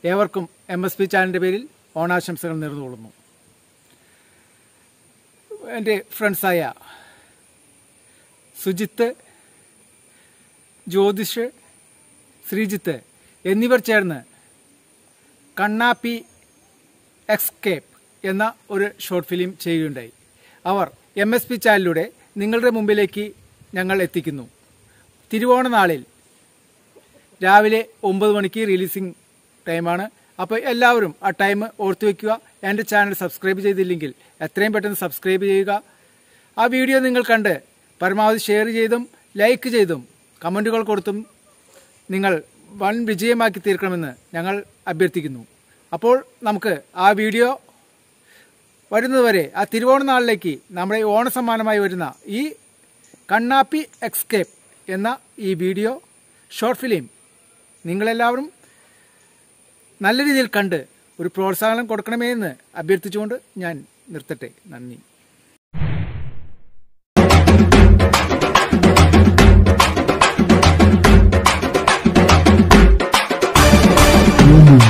ഏവർക്കും M S P ചാനലിൻ്റെ പേരിൽ ഓണാശംസകൾ നേർന്നുകൊള്ളുന്നു എൻ്റെ ഫ്രണ്ട്സായ സുജിത്ത് ജ്യോതിഷ് ശ്രീജിത്ത് എന്നിവർ ചേർന്ന് കണ്ണാപ്പി എക്സ്കേപ്പ് എന്ന ഒരു ഷോർട്ട് ഫിലിം ചെയ്യുകയുണ്ടായി അവർ എം എസ് പി ചാനലിലൂടെ നിങ്ങളുടെ മുമ്പിലേക്ക് ഞങ്ങൾ എത്തിക്കുന്നു തിരുവോണ നാളിൽ രാവിലെ ഒമ്പത് മണിക്ക് റിലീസിംഗ് ടൈമാണ് അപ്പോൾ എല്ലാവരും ആ ടൈം ഓർത്തു വയ്ക്കുക എൻ്റെ ചാനൽ സബ്സ്ക്രൈബ് ചെയ്തില്ലെങ്കിൽ എത്രയും പെട്ടെന്ന് സബ്സ്ക്രൈബ് ചെയ്യുക ആ വീഡിയോ നിങ്ങൾ കണ്ട് പരമാവധി ഷെയർ ചെയ്തും ലൈക്ക് ചെയ്തും കമൻറ്റുകൾ കൊടുത്തും നിങ്ങൾ വൻ വിജയമാക്കി തീർക്കണമെന്ന് ഞങ്ങൾ അഭ്യർത്ഥിക്കുന്നു അപ്പോൾ നമുക്ക് ആ വീഡിയോ വരുന്നതുവരെ ആ തിരുവോണ നാളിലേക്ക് നമ്മുടെ ഈ ഓണസമ്മാനമായി വരുന്ന ഈ കണ്ണാപ്പി എക്സ്കേപ്പ് എന്ന ഈ വീഡിയോ ഷോർട്ട് ഫിലിം നിങ്ങളെല്ലാവരും നല്ല രീതിയിൽ കണ്ട് ഒരു പ്രോത്സാഹനം കൊടുക്കണമേ എന്ന് അഭ്യർത്ഥിച്ചുകൊണ്ട് ഞാൻ നിർത്തട്ടെ നന്ദി Thank